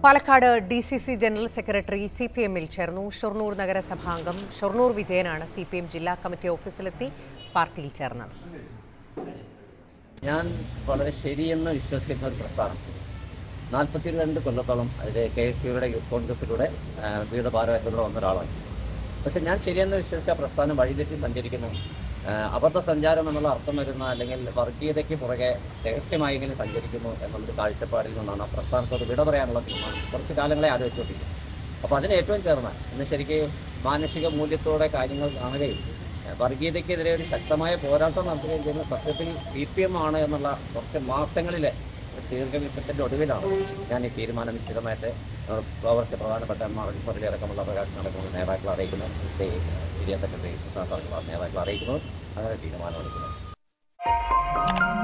Palakkad D C C general secretary C P എമ്മിൽ ചേർന്നു ഷൊർണൂർ നഗരസഭാംഗം ഷൊർണൂർ വിജയനാണ് സി പി എം ജില്ലാ കമ്മിറ്റി ഓഫീസിലെത്തി പാർട്ടിയിൽ ചേർന്നത് ഞാൻ വളരെ ശരിയെന്ന് വിശ്വസിക്കുന്ന ഒരു പ്രസ്ഥാനം നാൽപ്പത്തി രണ്ട് കൊല്ലത്തോളം അതിൽ കെ എസ് യുയുടെ യൂത്ത് കോൺഗ്രസിലൂടെ ആ, വിവിധ ഭാരവാഹികളിലൂടെ വന്ന ഒരാളാണ് പക്ഷെ ഞാൻ ശരിയെന്ന് വിശ്വസിച്ച പ്രസ്ഥാനം വഴിതെറ്റി സഞ്ചരിക്കുന്നു ആ, അബദ്ധ സഞ്ചാരം എന്നുള്ള അർത്ഥം വരുന്ന അല്ലെങ്കിൽ വർഗീയതയ്ക്ക് പുറകെ രഹസ്യമായെങ്കിലും സഞ്ചരിക്കുന്നു എന്നുള്ളൊരു കാഴ്ചപ്പാടിൽ നിന്നാണ് ആ പ്രസ്ഥാനത്തോട് വിട പറയാനുള്ള തീരുമാനം കുറച്ച് കാലങ്ങളെ ആലോചിച്ചുകൊണ്ടിരിക്കുന്നത് അപ്പോൾ അതിന് ഏറ്റവും ചേർന്ന ഇന്ന് ശരിക്ക് മാനുഷിക മൂല്യത്തോടെ കാര്യങ്ങൾ കാണുകയും ഏഹ് വർഗീയതയ്ക്കെതിരെ ഒരു ശക്തമായ പോരാട്ടം നടത്തുകയും ചെയ്യുന്ന സത്യത്തിൽ സി പി എം ആണ് എന്നുള്ള കുറച്ച് മാസങ്ങളിലെ ഒരു ദീർഘവിഷത്തിന്റെ ഒടുവിലാണ് ഞാൻ ഈ തീരുമാനം നിശ്ചിതമായിട്ട് ഏഹ് അവർക്ക് പ്രധാനപ്പെട്ട മാർഗപ്പള്ളി അടക്കമുള്ള പ്രകാശം നടക്കുന്ന നേതാക്കൾ അറിയിക്കുന്നത് ഇവിടുത്തെ ഏരിയ സെക്രട്ടറി നേതാക്കൾ അറിയിക്കുന്നത് അങ്ങനെ തീരുമാനമെടുക്കുന്നത്